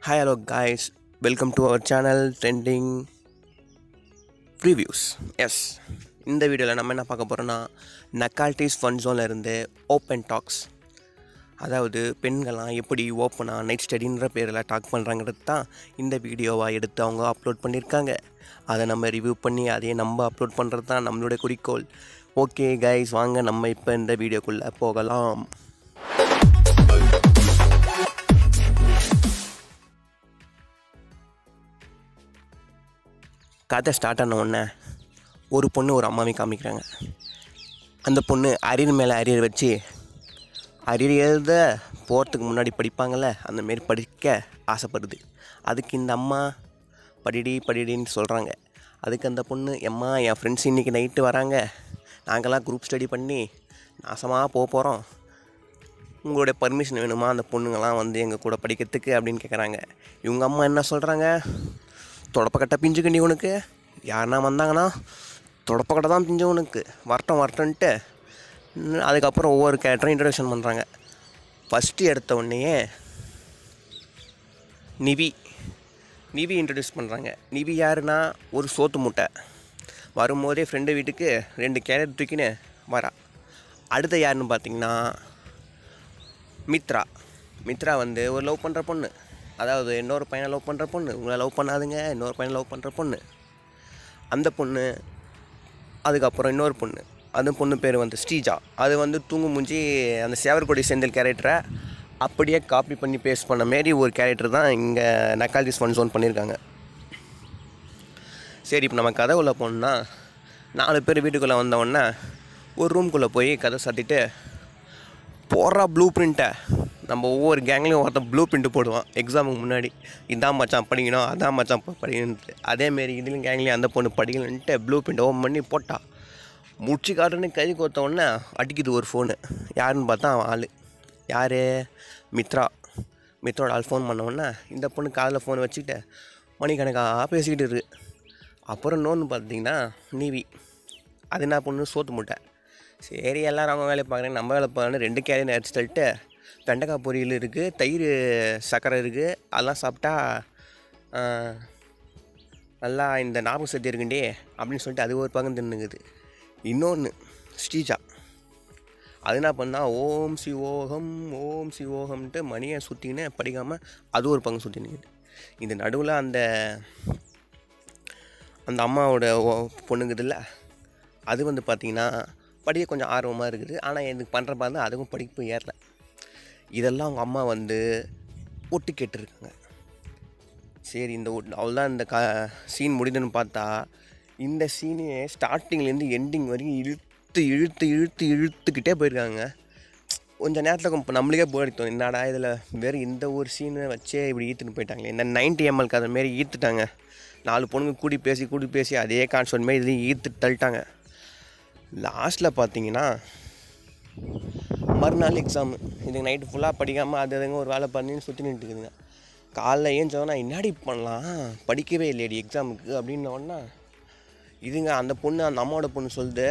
Hi, hello guys. Welcome to our channel Trending Reviews. Yes இந்த வீடியோவில் நம்ம என்ன பார்க்க போகிறோன்னா நக்கால்டிஸ் ஃபன் ஜோனில் இருந்து ஓப்பன் டாக்ஸ் அதாவது பெண்கள்லாம் எப்படி ஓப்பனாக நைட் ஸ்டடின்ற பேரில் டாக் பண்ணுறாங்கிறது தான் இந்த வீடியோவாக எடுத்து அவங்க அப்லோட் பண்ணியிருக்காங்க அதை நம்ம ரிவ்யூ பண்ணி அதையே நம்ம அப்லோட் பண்ணுறது தான் நம்மளுடைய குறிக்கோள் ஓகே கைஸ் வாங்க நம்ம இப்போ இந்த வீடியோக்குள்ளே போகலாம் கதை ஸ்டார்ட் ஆன உடனே ஒரு பொண்ணு ஒரு அம்மாவையும் காமிக்கிறாங்க அந்த பொண்ணு அரியர் மேலே அரியர் வச்சு அரியர் எழுத போகிறதுக்கு முன்னாடி படிப்பாங்கள்ல அந்த மாரி படிக்க ஆசைப்படுது அதுக்கு இந்த அம்மா படிடி படிடின்னு சொல்கிறாங்க அதுக்கு அந்த பொண்ணு எம்மா என் ஃப்ரெண்ட்ஸ் இன்றைக்கி நைட்டு வராங்க நாங்களாம் குரூப் ஸ்டடி பண்ணி நாசமாக போக போகிறோம் உங்களுடைய பர்மிஷன் வேணுமா அந்த பொண்ணுங்கள்லாம் வந்து எங்கள் கூட படிக்கிறதுக்கு அப்படின்னு கேட்குறாங்க இவங்க அம்மா என்ன சொல்கிறாங்க தொடப்பக்கட்டை பிஞ்சுக்கண்டி உனக்கு யாருன்னா வந்தாங்கன்னா தொடப்பக்கட்டை தான் பிஞ்சு உனக்கு வரட்டும் வரட்டும்ன்ட்டு ம், அதுக்கப்புறம் ஒவ்வொரு கேரக்டரும் இன்ட்ரடக்ஷன் பண்ணுறாங்க ஃபஸ்ட்டு எடுத்த உடனேயே நிவி நிவி இன்ட்ரடியூஸ் பண்ணுறாங்க நிவி யாருன்னா ஒரு சோத்து மூட்டை வரும்போதே ஃப்ரெண்டு வீட்டுக்கு ரெண்டு கேரட் தூக்கின்னு வரா அடுத்த யாருன்னு பார்த்தீங்கன்னா மித்ரா மித்ரா வந்து ஒரு லவ் பண்ணுற பொண்ணு அதாவது இன்னொரு பையனை லவ் பண்ணுற பொண்ணு உங்களை லவ் பண்ணாதுங்க இன்னொரு பையனை லவ் பண்ணுற பொண்ணு அந்த பொண்ணு அதுக்கப்புறம் இன்னொரு பொண்ணு அந்த பொண்ணு பேர் வந்து ஸ்ரீஜா அது வந்து தூங்கு மூஞ்சி அந்த சேவர்கொடி செந்தில் கேரக்டரை அப்படியே காப்பி பண்ணி பேஸ்ட் பண்ண மாரி ஒரு கேரக்டர் தான் இங்கே நக்கால்டிஸ் ஃபன் ஜோன் பண்ணியிருக்காங்க சரி இப்போ நம்ம கதை உள்ள போனோம்னா நாலு பேர் வீட்டுக்குள்ளே வந்தோடனே ஒரு ரூம்குள்ளே போய் கதை சாத்திட்டு போடுறா ப்ளூ பிரிண்ட்டை நம்ம ஒவ்வொரு கேங்லேயும் ஒருத்தன் ப்ளூ பிரிண்ட்டு போடுவான் எக்ஸாமுக்கு முன்னாடி இதான் மச்சான் படிக்கணும் அதான் மச்சான் ப- படிக்கணுன்ட்டு அதேமாரி இதுலேயும் கேங்லேயும் அந்த பொண்ணு படிக்கணுன்ட்டு ப்ளூ பிரிண்ட் ஓப்பன் பண்ணி போட்டா முடிச்சு காட்டுன்னு கை கோத்த உடனே அடிக்குது ஒரு ஃபோனு யாருன்னு பார்த்தா அவன் ஆள் யார் மித்ரா மித்ரோட ஆள் ஃபோன் பண்ண உடனே இந்த பொண்ணு காதில் ஃபோன் வச்சுக்கிட்டு மணிக்கணக்காக பேசிக்கிட்டு இருக்கு அப்புறம் இன்னொன்று பார்த்தீங்கன்னா நீவி அது என்ன பொண்ணு சோத்து முட்டை சரி எல்லாரும் அவங்க வேலையை பார்க்குறேன் நம்ம வேலை பார்க்கணும் ரெண்டு கேரியர் அடிச்சு தள்ளிட்டு வெண்டைக்காய் பொரியல் இருக்குது தயிர் சர்க்கரை இருக்குது அதெல்லாம் சாப்பிட்டா ஆ, நல்லா இந்த ஞாபகம் சக்தி இருக்குண்டே அப்படின்னு சொல்லிட்டு அது ஒரு பக்கம் தின்னுங்குது இன்னொன்று ஸ்ரீஜா அது என்ன பண்ணா ஓம் சிவோகம் ஓம் சிவோகம்ன்ட்டு மணியை சுற்றின்னு படிக்காமல் அது ஒரு பக்கம் சுற்றி நிற்குது இந்த நடுவில் அந்த அந்த அம்மாவோட ஓ- பொண்ணுங்குதுல்ல அது வந்து பார்த்திங்கன்னா படிக்க கொஞ்சம் ஆர்வமாக இருக்குது ஆனால் எனக்கு பண்ணுற பார்த்து அதுவும் படிப்பு ஏறல இதெல்லாம் அவங்க அம்மா வந்து ஒட்டு கேட்டிருக்காங்க சரி இந்த ஒட்டு அவ்வளோதான் இந்த க சீன் முடிதுன்னு பார்த்தா இந்த சீனே ஸ்டார்டிங்லேருந்து எண்டிங் வரைக்கும் இழுத்து இழுத்து இழுத்து இழுத்துக்கிட்டே போயிருக்காங்க கொஞ்ச நேரத்தில் இப்போ நம்மளுக்கே போர் அடித்தோம் என்னடா இதில் வெறும் இந்த ஒரு சீனை வச்சே இப்படி ஈத்துட்டு போயிட்டாங்களே இந்த 90 எம்எல்க்கு அது மாரி ஈத்துட்டாங்க நாலு பொண்ணுங்க கூடி பேசி கூடி பேசி அதே கான்செப்ட் மாரி இதையும் ஈத்து தள்ளிட்டாங்க லாஸ்ட்டில் பார்த்தீங்கன்னா மறுநாள் எக்ஸாமு இதுக்கு நைட்டு ஃபுல்லாக படிக்காமல் அது அதுங்க ஒரு வேலை பண்ணின்னு சுற்றி நின்றுக்குதுங்க காலைல ஏஞ்சோன்னா என்னடி பண்ணலாம் படிக்கவே இல்லையடி எக்ஸாமுக்கு அப்படின்ன உடனே இதுங்க அந்த பொண்ணு அந்த அம்மாவோட பொண்ணு சொல்லுது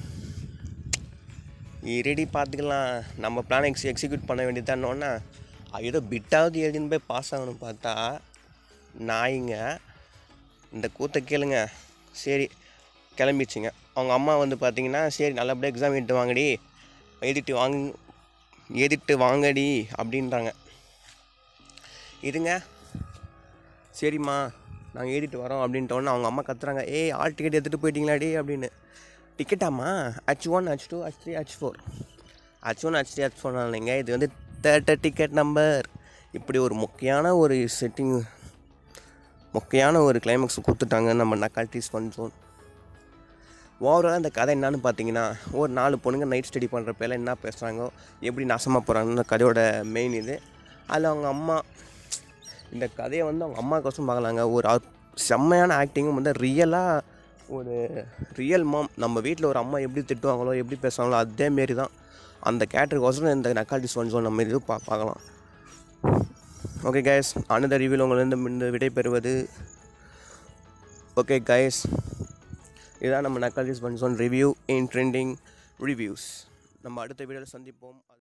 ரெடி பார்த்துக்கலாம் நம்ம பிளான் எக்ஸ் எக்ஸிக்யூட் பண்ண வேண்டியதானோன்னா ஏதோ பிட்டாவது எழுதின்னு போய் பாஸ் ஆகணும் பார்த்தா நாய்ங்க இந்த கூத்தை கேளுங்க சரி கிளம்பிடுச்சுங்க அவங்க அம்மா வந்து பார்த்தீங்கன்னா சரி நல்லபடியாக எக்ஸாம் எழுதிட்டு வாங்கடி எழுதிட்டு வாங்க எழுதிட்டு வாங்கடி அப்படின்றாங்க இதுங்க சரிம்மா நாங்கள் எழுதிட்டு வரோம் அப்படின்ட்ட உடனே அவங்க அம்மா கத்துறாங்க ஏய் ஆல் டிக்கெட் எடுத்துகிட்டு போயிட்டீங்களாடி அப்படின்னு டிக்கெட்டாம்மா H one H two H three H four H one H three H four இல்லைங்க இது வந்து தேர்ட்டர் டிக்கெட் நம்பர் இப்படி ஒரு முக்கியமான ஒரு செட்டிங் மொக்கையான ஒரு கிளைமேக்ஸ் கொடுத்துட்டாங்க நம்ம நக்கால்டிஸ் ஃபன் ஜோன் ஓவராலாக இந்த கதை என்னன்னு பார்த்தீங்கன்னா ஒரு நாலு பொண்ணுங்க நைட் ஸ்டடி பண்ணுற பேரில் என்ன பேசுகிறாங்கோ எப்படி நாசமாக போகிறாங்கன்னு இந்த கதையோட மெயின் இது அதில் அவங்க அம்மா இந்த கதையை வந்து அவங்க அம்மாக்கோசம் பார்க்கலாங்க ஒரு அற்- செம்மையான ஆக்டிங்கும் வந்து ரியலாக ஒரு ரியல் மாம் நம்ம வீட்டில் ஒரு அம்மா எப்படி திட்டுவாங்களோ எப்படி பேசுவாங்களோ அதே மாரி தான் அந்த கேரக்டருக்கோசரம் இந்த நக்கால்டிஸ் ஃபன் ஜோன் நம்ம இது பா பார்க்கலாம் ஓகே கைஸ் அனதர் ரிவ்யூவில் உங்களிருந்து இந்த விடை பெறுவது ஓகே கைஸ் இதான் நம்ம நக்காலிஸ் பன்சோன் ரிவ்யூ இன் ட்ரெண்டிங் ரிவ்யூஸ் நம்ம அடுத்த வீடியோவில் சந்திப்போம்